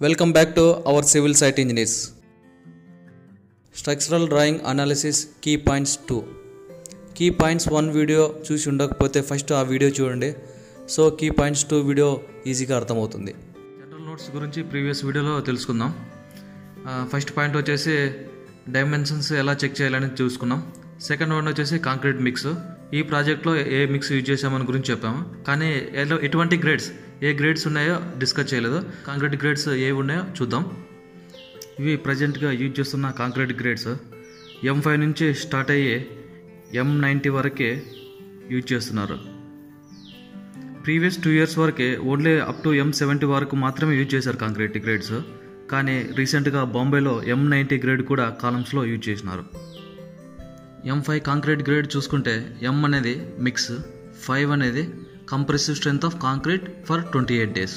Welcome back to our civil site engineers. Structural drawing analysis key points two key points one video చూసి ఉండకపోతే first ఆ video చూడండి so key points two video ఈజీగా అర్థమవుతుంది general notes గురించి previous వీడియోలో తెలుసుకుందాం ఫస్ట్ పాయింట్ వచ్చేసి డైమెన్షన్స్ ఎలా చెక్ చేయాలని చూసుకున్నాం సెకండ్ వన్ వచ్చేసి కాంక్రీట్ మిక్స్ ఈ ప్రాజెక్ట్లో ఏ మిక్స్ యూజ్ చేసామని గురించి చెప్పాము కానీ ఎలా ఎటువంటి గ్రేడ్స్ ఏ గ్రేడ్స్ ఉన్నాయో డిస్కస్ చేయలేదు కాంక్రీట్ గ్రేడ్స్ ఏవి ఉన్నాయో చూద్దాం ఇవి ప్రజెంట్గా యూజ్ చేస్తున్న కాంక్రీట్ గ్రేడ్స్ ఎం ఫైవ్ నుంచి స్టార్ట్ అయ్యి ఎం నైంటీ వరకే యూజ్ చేస్తున్నారు ప్రీవియస్ టూ ఇయర్స్ వరకే only up to M seventy వరకు మాత్రమే యూజ్ చేశారు కాంక్రీట్ గ్రేడ్స్ కానీ రీసెంట్గా బాంబేలో ఎం నైంటీ గ్రేడ్ కూడా కాలమ్స్లో యూజ్ చేసినారు ఎం ఫైవ్ కాంక్రీట్ గ్రేడ్ చూసుకుంటే ఎం అనేది మిక్స్ ఫైవ్ అనేది compressive strength of concrete for twenty eight days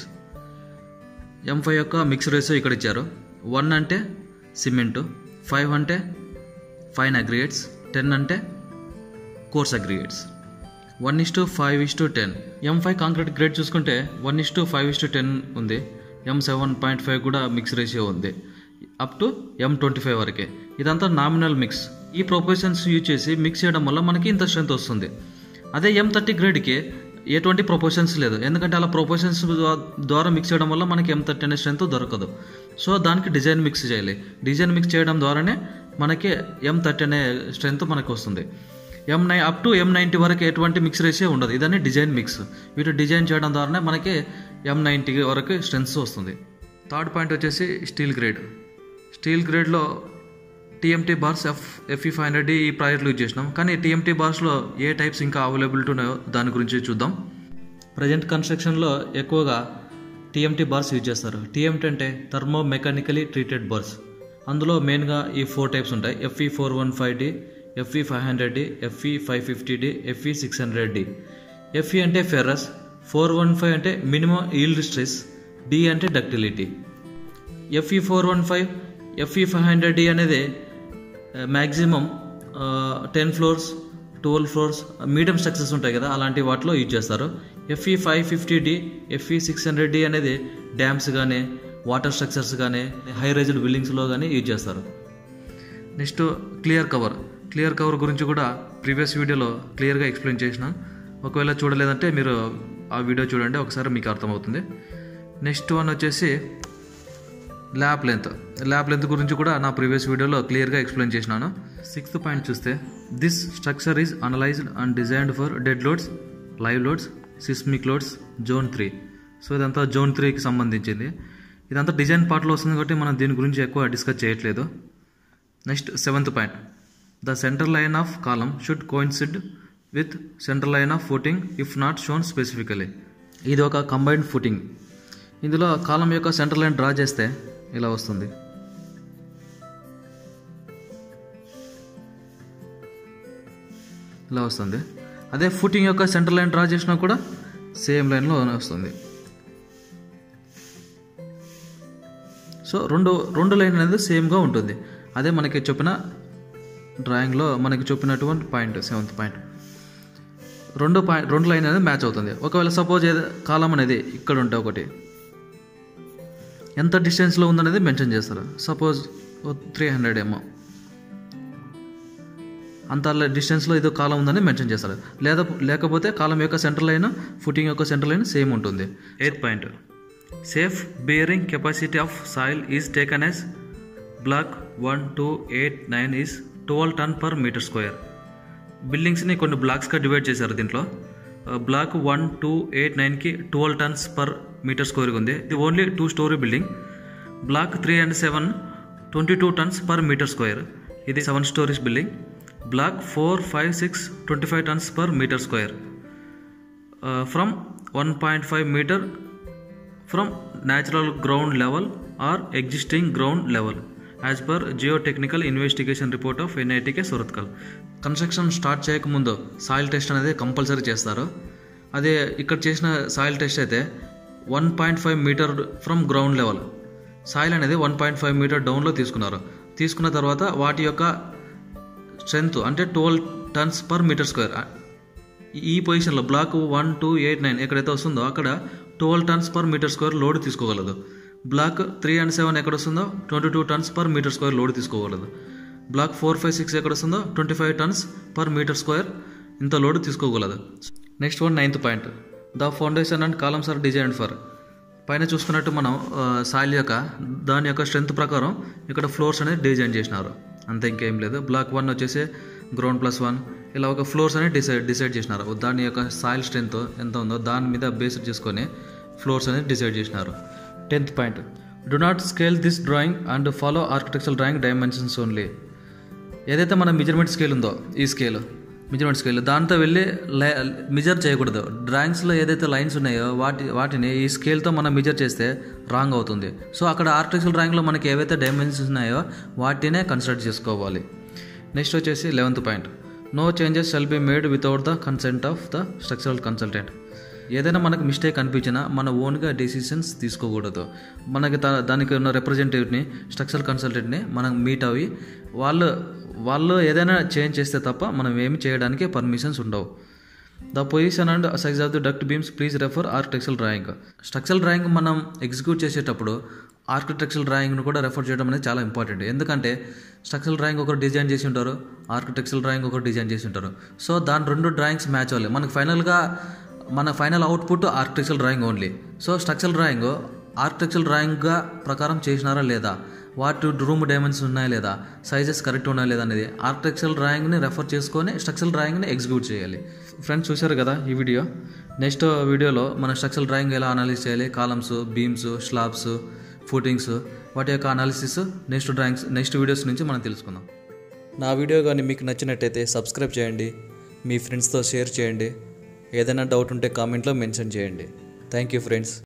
M five యొక్క మిక్స్ రేషియో ఇక్కడ ఇచ్చారు వన్ అంటే సిమెంటు ఫైవ్ అంటే ఫైన్ అగ్రిగేట్స్ టెన్ అంటే coarse aggregates one is to five is to ten M five concrete grade చూసుకుంటే one is to five is to ten ఉంది M seven point five కూడా mix ratio ఉంది up to M twenty five వరకే ఇదంతా nominal mix ఈ proportions use చేసి mix చేయడం వల్ల మనకి ఇంత స్ట్రెంత్ వస్తుంది అదే ఎం థర్టీ గ్రేడ్కి ఎటువంటి ప్రొపోర్షన్స్ లేదు ఎందుకంటే అలా ప్రొపోర్షన్స్ ద్వారా మిక్స్ చేయడం వల్ల మనకి ఎం థర్టీ అనే స్ట్రెంత్ దొరకదు సో దానికి డిజైన్ మిక్స్ చేయాలి డిజైన్ మిక్స్ చేయడం ద్వారానే మనకి ఎం థర్టీ అనే స్ట్రెంత్ మనకు వస్తుంది ఎం నై అప్ టు ఎం నైంటీ వరకు ఎటువంటి మిక్స్ రేషియో ఉండదు ఇదన్నీ డిజైన్ మిక్స్ వీటి డిజైన్ చేయడం ద్వారానే మనకి ఎం నైంటీ వరకు స్ట్రెంత్స్ వస్తుంది థర్డ్ పాయింట్ వచ్చేసి స్టీల్ గ్రేడ్ స్టీల్ గ్రేడ్లో TMT bars F Fe five hundred ఈ ప్రాజెక్ట్లో యూజ్ చేసినాం కానీ టీఎంటీ బార్స్లో ఏ టైప్స్ ఇంకా అవైలబిలిటీ ఉన్నాయో దాని గురించి చూద్దాం ప్రజెంట్ కన్స్ట్రక్షన్లో ఎక్కువగా టీఎంటీ బార్స్ యూజ్ చేస్తారు టీఎంటీ అంటే థర్మో మెకానికలీ ట్రీటెడ్ బార్స్ అందులో మెయిన్గా ఈ ఫోర్ టైప్స్ ఉంటాయి Fe four one five D Fe five hundred D Fe five fifty D Fe six hundred D Fe అంటే ఫెర్రస్ ఫోర్ వన్ ఫైవ్ అంటే minimum yield stress D అంటే ductility Fe four one five Fe five hundred D అనేది maximum ten floors twelve floors medium structures ఉంటాయి కదా అలాంటి వాటిలో use చేస్తారు Fe five fifty D Fe six hundred D అనేది dams కానీ వాటర్ స్ట్రక్చర్స్ కానీ హై రైజ్డ్ బిల్డింగ్స్లో కానీ యూజ్ చేస్తారు next clear cover clear cover గురించి కూడా ప్రీవియస్ వీడియోలో క్లియర్గా ఎక్స్ప్లెయిన్ చేసిన ఒకవేళ చూడలేదంటే మీరు ఆ వీడియో చూడండి ఒకసారి మీకు అర్థమవుతుంది నెక్స్ట్ వన్ వచ్చేసి ల్యాబ్ లెంత్ ల్యాబ్ లెంత్ గురించి కూడా నా ప్రీవియస్ వీడియోలో క్లియర్గా ఎక్స్ప్లెయిన్ చేసినాను సిక్స్త్ పాయింట్ చూస్తే this structure is analysed and designed for dead loads live loads seismic loads zone three so ఇదంతా జోన్ త్రీకి సంబంధించింది ఇదంతా డిజైన్ పార్ట్లో వస్తుంది కాబట్టి మనం దీని గురించి ఎక్కువ డిస్కస్ చేయట్లేదు next seventh point the centre line of column should coincide with centre line of footing if not shown specifically ఇది ఒక కంబైన్డ్ ఫుటింగ్ ఇందులో కాలం యొక్క సెంటర్ లైన్ డ్రా చేస్తే ఇలా వస్తుంది ఇలా వస్తుంది అదే ఫుటింగ్ యొక్క సెంటర్ లైన్ డ్రా చేసినా కూడా సేమ్ లైన్లో వస్తుంది సో రెండు రెండు లైన్ అనేది సేమ్గా ఉంటుంది అదే మనకి చెప్పిన డ్రాయింగ్లో మనకి చెప్పినటువంటి పాయింట్ సెవెంత్ పాయింట్ రెండు పాయింట్ రెండు లైన్ అనేది మ్యాచ్ అవుతుంది ఒకవేళ సపోజ్ ఏదో కాలం అనేది ఇక్కడ ఉంటే ఒకటి ఎంత డిస్టెన్స్లో ఉందనేది మెన్షన్ చేస్తారు సపోజ్ త్రీ హండ్రెడ్ ఏమో అంత డిస్టెన్స్లో ఏదో కాలం ఉందని మెన్షన్ చేస్తారు లేదా లేకపోతే కాలం యొక్క సెంటర్ లైన్ ఫుటింగ్ యొక్క సెంటర్ లైన్ సేమ్ ఉంటుంది eighth point safe bearing capacity of soil is taken as block one two eight nine is twelve ton per metre square బిల్డింగ్స్ని కొన్ని బ్లాక్స్గా డివైడ్ చేశారు దీంట్లో బ్లాక్ వన్ టూ ఎయిట్ నైన్కి twelve tons per metre స్క్వేర్గా ఉంది ఇది only two storey building block three and seven twenty two tons per metre square ఇది seven storeys building black four five six twenty five tons per metre square from one point five metre from natural ground level or existing ground level as per geotechnical investigation report of NITK Surathkal construction start చేయకముందు soil test అనేది compulsory చేస్తారు అదే ఇక్కడ చేసిన soil test అయితే one point five metre from ground level soil అనేది one point five metre డౌన్లో తీసుకున్నారు తీసుకున్న తర్వాత వాటి యొక్క స్ట్రెంత్ అంటే twelve tons per metre square ఈ పొజిషన్లో block one two eight nine ఎక్కడైతే వస్తుందో అక్కడ twelve tons per metre square load తీసుకోగలదు బ్లాక్ త్రీ అండ్ సెవెన్ ఎక్కడ వస్తుందో twenty two tons per metre square load తీసుకోగలదు బ్లాక్ ఫోర్ ఫైవ్ సిక్స్ ఎక్కడ వస్తుందో twenty five tons per metre square ఇంత లోడ్ తీసుకోగలదు next one ninth point the foundation and columns are design for పైన చూసుకున్నట్టు మనం సాయిల్ యొక్క దాని యొక్క స్ట్రెంత్ ప్రకారం ఇక్కడ ఫ్లోర్స్ అనేది డిజైన్ చేసినారు అంతే ఇంకేం లేదు బ్లాక్ వన్ వచ్చేసి గ్రౌండ్ ప్లస్ వన్ ఇలా ఒక ఫ్లోర్స్ అనేది డిసైడ్ డిసైడ్ చేసినారు దాని యొక్క సాయిల్ స్ట్రెంత్ ఎంత ఉందో దాని మీద బేస్ చేసుకొని ఫ్లోర్స్ అనేది డిసైడ్ చేసినారు tenth point do not scale this drawing and follow architecture drawing dimensions only ఏదైతే మన మెజర్మెంట్ స్కేల్ ఉందో ఈ స్కేల్ మెజర్మెంట్ స్కేల్ దాంతో వెళ్ళి మెజర్ చేయకూడదు డ్రాయింగ్స్లో ఏదైతే లైన్స్ ఉన్నాయో వాటి వాటిని ఈ స్కేల్తో మనం మెజర్ చేస్తే రాంగ్ అవుతుంది సో అక్కడ ఆర్కిటెక్చర్ డ్రాయింగ్లో మనకి ఏవైతే డైమెన్షన్స్ ఉన్నాయో వాటినే కన్సిడర్ చేసుకోవాలి నెక్స్ట్ వచ్చేసి eleventh point no changes shall be made without the consent of the structural consultant ఏదైనా మనకు మిస్టేక్ అనిపించినా మన ఓన్గా డెసిషన్స్ తీసుకోకూడదు మనకి దా- దానికి ఉన్న రిప్రజెంటేటివ్ని స్ట్రక్చరల్ కన్సల్టెంట్ని మనం మీట్ అవి వాళ్ళు వాళ్ళు ఏదైనా చేంజ్ చేస్తే తప్ప మనం ఏమి చేయడానికి పర్మిషన్స్ ఉండవు the position and size of the duct beams please refer architectural drawing structural drawing మనం ఎగ్జిక్యూట్ చేసేటప్పుడు ఆర్కిటెక్చరల్ డ్రాయింగ్ను కూడా రెఫర్ చేయడం అనేది చాలా ఇంపార్టెంట్ ఎందుకంటే స్ట్రక్చరల్ డ్రాయింగ్ ఒకరు డిజైన్ చేసి ఉంటారు ఆర్కిటెక్చరల్ డ్రాయింగ్ ఒకరు డిజైన్ చేసి ఉంటారు సో దాని రెండు డ్రాయింగ్స్ మ్యాచ్ అవ్వాలి మనకు ఫైనల్గా మన final output architectural drawing only so structural drawing architectural డ్రాయింగ్గా ప్రకారం చేసినారా లేదా వాటి రూమ్ డైమెన్షన్స్ ఉన్నాయా లేదా సైజెస్ కరెక్ట్ ఉన్నాయా లేదా అనేది ఆర్కిటెక్చరల్ డ్రాయింగ్ని రెఫర్ చేసుకొని స్ట్రక్చరల్ డ్రాయింగ్ని ఎగ్జిక్యూట్ చేయాలి ఫ్రెండ్స్ చూశారు కదా ఈ వీడియో నెక్స్ట్ వీడియోలో మన స్ట్రక్చరల్ డ్రాయింగ్ ఎలా అనాలిసిస్ చేయాలి కాలమ్స్ బీమ్స్ స్లాబ్స్ ఫుటింగ్స్ వాటి యొక్క analysis next drawings next videos నుంచి మనం తెలుసుకుందాం నా వీడియో కానీ మీకు నచ్చినట్టయితే సబ్స్క్రైబ్ చేయండి మీ ఫ్రెండ్స్తో షేర్ చేయండి ఏదైనా డౌట్ ఉంటే కామెంట్లో మెన్షన్ చేయండి థ్యాంక్ యూ ఫ్రెండ్స్